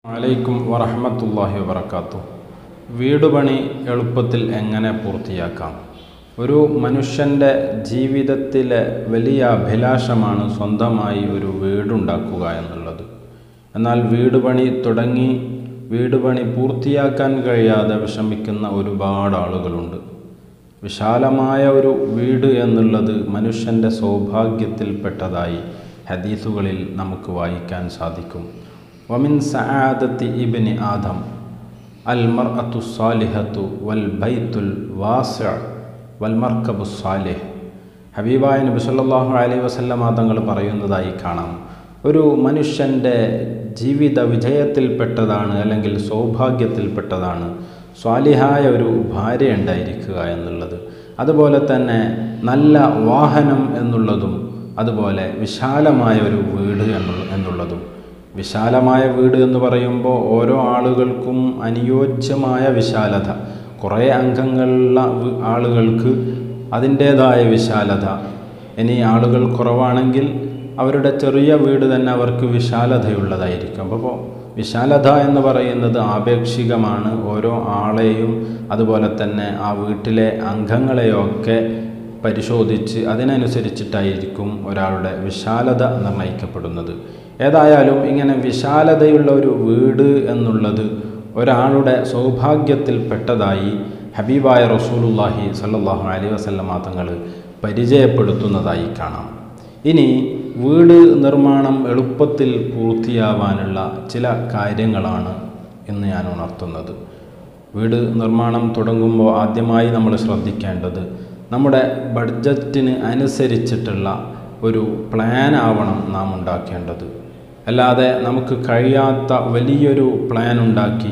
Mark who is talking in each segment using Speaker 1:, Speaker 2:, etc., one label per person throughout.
Speaker 1: വലൈക്കും വറഹമത്തല്ലാഹി വബർക്കാത്തു വീട് പണി എളുപ്പത്തിൽ എങ്ങനെ പൂർത്തിയാക്കാം ഒരു മനുഷ്യൻ്റെ ജീവിതത്തിലെ വലിയ അഭിലാഷമാണ് സ്വന്തമായി ഒരു വീടുണ്ടാക്കുക എന്നുള്ളത് എന്നാൽ വീട് പണി തുടങ്ങി വീട് പണി പൂർത്തിയാക്കാൻ കഴിയാതെ വിഷമിക്കുന്ന ഒരുപാട് ആളുകളുണ്ട് വിശാലമായ ഒരു വീട് എന്നുള്ളത് മനുഷ്യൻ്റെ സൗഭാഗ്യത്തിൽപ്പെട്ടതായി ഹദീസുകളിൽ നമുക്ക് വായിക്കാൻ സാധിക്കും വമിൻ സആദത്തി ഇബ്നി ആദം അൽ മർഅത്തു സാലിഹത്തു വൽ ബൈത്തുൽ വാസിഅ വൽ മർക്കബു സാലിഹ് ഹബീബായ നബി സല്ലല്ലാഹു അലൈഹി വസല്ലമ തങ്ങൾ പറയുന്നതായി കാണാം ഒരു മനുഷ്യൻ്റെ ജീവിത വിജയത്തിൽപ്പെട്ടതാണ് അല്ലെങ്കിൽ സൗഭാഗ്യത്തിൽപ്പെട്ടതാണ് സ്വാലിഹായ ഒരു ഭാര്യ ഉണ്ടായിരിക്കുക എന്നുള്ളത് അതുപോലെ തന്നെ നല്ല വാഹനം എന്നുള്ളതും അതുപോലെ വിശാലമായ ഒരു വീട് എന്നുള്ളതും വിശാലമായ വീട് എന്ന് പറയുമ്പോൾ ഓരോ ആളുകൾക്കും അനുയോജ്യമായ വിശാലത കുറേ അംഗങ്ങളുള്ള ആളുകൾക്ക് അതിൻ്റേതായ വിശാലത ഇനി ആളുകൾ കുറവാണെങ്കിൽ അവരുടെ ചെറിയ വീട് തന്നെ അവർക്ക് വിശാലതയുള്ളതായിരിക്കും അപ്പോൾ വിശാലത എന്ന് പറയുന്നത് ആപേക്ഷികമാണ് ഓരോ ആളെയും അതുപോലെ തന്നെ ആ വീട്ടിലെ അംഗങ്ങളെയൊക്കെ പരിശോധിച്ച് അതിനനുസരിച്ചിട്ടായിരിക്കും ഒരാളുടെ വിശാലത നിർണ്ണയിക്കപ്പെടുന്നത് ഏതായാലും ഇങ്ങനെ വിശാലതയുള്ള ഒരു വീട് എന്നുള്ളത് ഒരാളുടെ സൗഭാഗ്യത്തിൽപ്പെട്ടതായി ഹബീബായ റസൂലുല്ലാഹി സല്ലാഹു അലൈ വസല്ലമ തങ്ങൾ പരിചയപ്പെടുത്തുന്നതായി കാണാം ഇനി വീട് നിർമ്മാണം എളുപ്പത്തിൽ പൂർത്തിയാവാനുള്ള ചില കാര്യങ്ങളാണ് ഇന്ന് ഞാൻ ഉണർത്തുന്നത് വീട് നിർമ്മാണം തുടങ്ങുമ്പോൾ ആദ്യമായി നമ്മൾ ശ്രദ്ധിക്കേണ്ടത് നമ്മുടെ ബഡ്ജറ്റിന് അനുസരിച്ചിട്ടുള്ള ഒരു പ്ലാൻ ആവണം നാം ഉണ്ടാക്കേണ്ടത് അല്ലാതെ നമുക്ക് കഴിയാത്ത വലിയൊരു പ്ലാൻ ഉണ്ടാക്കി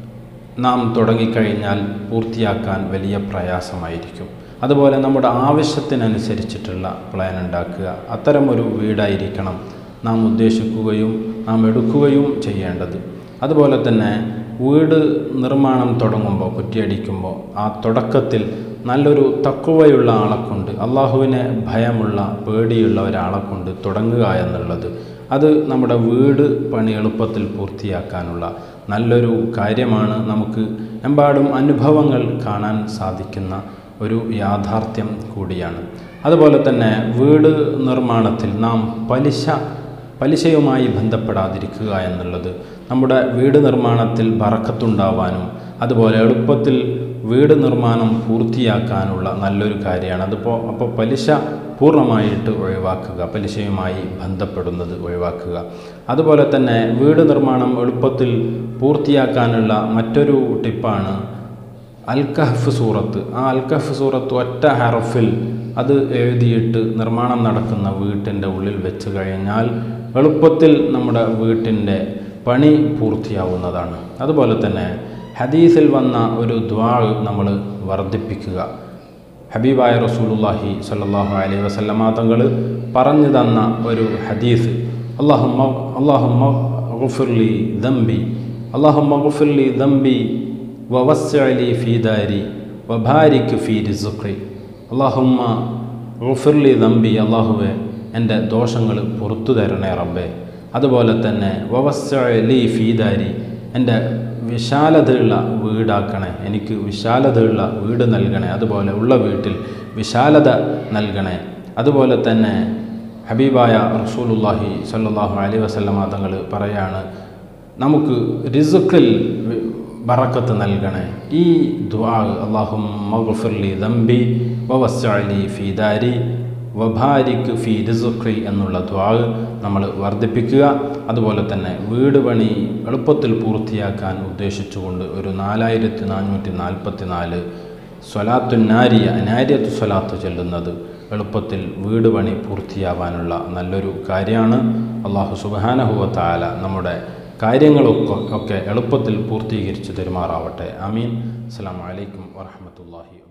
Speaker 1: നാം തുടങ്ങിക്കഴിഞ്ഞാൽ പൂർത്തിയാക്കാൻ വലിയ പ്രയാസമായിരിക്കും അതുപോലെ നമ്മുടെ ആവശ്യത്തിനനുസരിച്ചിട്ടുള്ള പ്ലാൻ ഉണ്ടാക്കുക അത്തരമൊരു വീടായിരിക്കണം നാം ഉദ്ദേശിക്കുകയും നാം എടുക്കുകയും ചെയ്യേണ്ടത് അതുപോലെ തന്നെ വീട് നിർമ്മാണം തുടങ്ങുമ്പോൾ കുറ്റിയടിക്കുമ്പോൾ ആ തുടക്കത്തിൽ നല്ലൊരു തക്കുവയുള്ള ആളെ കൊണ്ട് അള്ളാഹുവിനെ ഭയമുള്ള പേടിയുള്ള ഒരാളെ കൊണ്ട് തുടങ്ങുക എന്നുള്ളത് അത് നമ്മുടെ വീട് പണി എളുപ്പത്തിൽ പൂർത്തിയാക്കാനുള്ള നല്ലൊരു കാര്യമാണ് നമുക്ക് എമ്പാടും അനുഭവങ്ങൾ കാണാൻ സാധിക്കുന്ന ഒരു യാഥാർത്ഥ്യം കൂടിയാണ് അതുപോലെ തന്നെ വീട് നിർമ്മാണത്തിൽ നാം പലിശ പലിശയുമായി ബന്ധപ്പെടാതിരിക്കുക എന്നുള്ളത് നമ്മുടെ വീട് നിർമ്മാണത്തിൽ ബറക്കത്തുണ്ടാവാനും അതുപോലെ എളുപ്പത്തിൽ വീട് നിർമ്മാണം പൂർത്തിയാക്കാനുള്ള നല്ലൊരു കാര്യമാണ് അതിപ്പോൾ അപ്പോൾ പലിശ പൂർണ്ണമായിട്ട് ഒഴിവാക്കുക പലിശയുമായി ബന്ധപ്പെടുന്നത് ഒഴിവാക്കുക അതുപോലെ തന്നെ വീട് നിർമ്മാണം എളുപ്പത്തിൽ പൂർത്തിയാക്കാനുള്ള മറ്റൊരു ടിപ്പാണ് അൽക്കഹഫ് സൂറത്ത് ആ അൽക്കഹഫ് സൂറത്ത് ഒറ്റ ഹറഫിൽ അത് എഴുതിയിട്ട് നിർമ്മാണം നടക്കുന്ന വീട്ടിൻ്റെ ഉള്ളിൽ വെച്ച് കഴിഞ്ഞാൽ എളുപ്പത്തിൽ നമ്മുടെ വീട്ടിൻ്റെ പണി പൂർത്തിയാവുന്നതാണ് അതുപോലെ തന്നെ ഹദീസിൽ വന്ന ഒരു ദ്വാ നമ്മൾ വർദ്ധിപ്പിക്കുക ഹബീബായ റസൂലുല്ലാഹി സല്ലാഹു അലൈഹി വസല്ലമ തങ്ങൾ പറഞ്ഞു തന്ന ഒരു ഹദീസ് അള്ളാഹുമ്മ അള്ളാഹുമ്മ ഗുഫിർലി ദംബി അള്ളാഹുമ്മ ഗുഫിർലി ദംബി വവസ്സലി ഫീദാരി വഭാരിക്ക് ഫീ റിസുഖി അള്ളാഹുമ്മ ഗുഫിർലി ദംബി അള്ളാഹുവെ എൻ്റെ ദോഷങ്ങൾ പുറത്തു തരണേ റബ്ബേ അതുപോലെ തന്നെ വവസ്സലി ഫീദാരി എൻ്റെ വിശാലതയുള്ള വീടാക്കണേ എനിക്ക് വിശാലതയുള്ള വീട് നൽകണേ അതുപോലെ ഉള്ള വീട്ടിൽ വിശാലത നൽകണേ അതുപോലെ തന്നെ ഹബീബായ റസൂലുല്ലാഹി സല്ലാഹു അലൈ വസല്ലമ തങ്ങൾ പറയാണ് നമുക്ക് റിസുക്കിൽ ബറക്കത്ത് നൽകണേ ഈ ദ്വാ അള്ളാഹു മഗ്ഫിർലി ദംബി വവസ്സലി ഫീദാരി വഭാരിക്ക് ഫി റിസുഖി എന്നുള്ള ദ്വാ നമ്മൾ വർദ്ധിപ്പിക്കുക അതുപോലെ തന്നെ വീട് പണി എളുപ്പത്തിൽ പൂർത്തിയാക്കാൻ ഉദ്ദേശിച്ചുകൊണ്ട് ഒരു നാലായിരത്തി നാനൂറ്റി നാൽപ്പത്തി നാല് സ്വലാത്തു നാരിയ നാര്യത്തു സ്വലാത്ത് ചെല്ലുന്നത് എളുപ്പത്തിൽ വീട് പണി പൂർത്തിയാവാനുള്ള നല്ലൊരു കാര്യമാണ് അള്ളാഹു സുബാനഹുവത്താല നമ്മുടെ കാര്യങ്ങളൊക്കെ ഒക്കെ എളുപ്പത്തിൽ പൂർത്തീകരിച്ച് തെരുമാറാവട്ടെ അമീൻ അസ്സാം വലൈക്കും വാഹമത്തല്ലാഹി